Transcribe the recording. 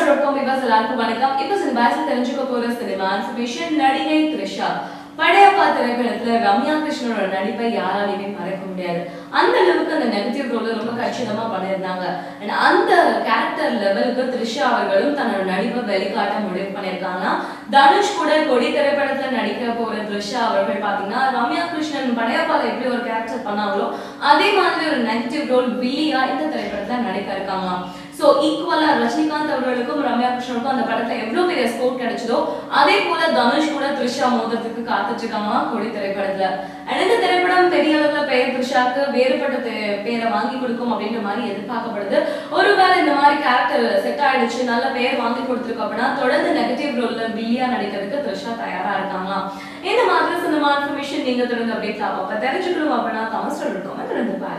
dot com விவாஸ் எல்லாருக்கும் வணக்கம் இப்போ சினிமாஸில் தெரிஞ்சுக்க போற சினிமா இன்ஃபர்மேஷன் நடிகை த்ரிஷா படையப்பா திரைப்படத்துல ரம்யா கிருஷ்ணனோட நடிப்பை யாராலையுமே மறக்க முடியாது அந்த அளவுக்கு அந்த நெகட்டிவ் ரோல ரொம்ப கச்சிதமா பண்ணியிருந்தாங்க And அந்த கேரக்டர் லெவலுக்கு த்ரிஷா அவர்களும் தன்னோட நடிப்பை வெளிக்காட்ட முடிவு பண்ணியிருக்காங்கன்னா தனுஷ் கூட கொடி திரைப்படத்துல நடிக்க போற த்ரிஷா அவர்கள் பாத்தீங்கன்னா ரம்யா கிருஷ்ணன் படையப்பால எப்படி ஒரு கேரக்டர் பண்ணாங்களோ அதே மாதிரி ஒரு நெகட்டிவ் ரோல் வில்லியா இந்த திரைப்படத்துல நடிக்க இருக்காங்களாம் ஸோ ஈக்குவலா ரஜினிகாந்த் அவர்களுக்கும் ரம்யா கிருஷ்ணனுக்கும் அந்த படத்துல எவ்வளவு பெரிய ஸ்கோப் கிடைச்சதோ அதே போல தனுஷ் கூட த்ரிஷா மோதத்துக்கு காத்துட்டு இருக்காங்களாம் கொடி திரைப்படத்துல And இந்த திரைப்படம் பெரிய அளவுல பெயர் த்ரிஷாக்கு வேறுபட்ட தே- பேரை வாங்கி கொடுக்கும் அப்படின்ற மாதிரி எதிர்பார்க்கப்படுது ஒருவேளை இந்த மாதிரி கேரக்டர் செட் ஆயிடுச்சு நல்ல பெயர் வாங்கி கொடுத்துருக்கு அப்படின்னா தொடர்ந்து நெகட்டிவ் ரோல்ல பில்லியா நடிக்கிறதுக்கு த்ரிஷா தயாரா இருக்காங்களாம் இந்த மாதிரி சினிமா இன்ஃபர்மேஷன் நீங்க தொடர்ந்து அப்டேட் ஆகும் அப்ப தெரிஞ்சுக்கணும் அப்படின்னா தமிழ் இருக்கும் தொடர்ந்து பாருங்க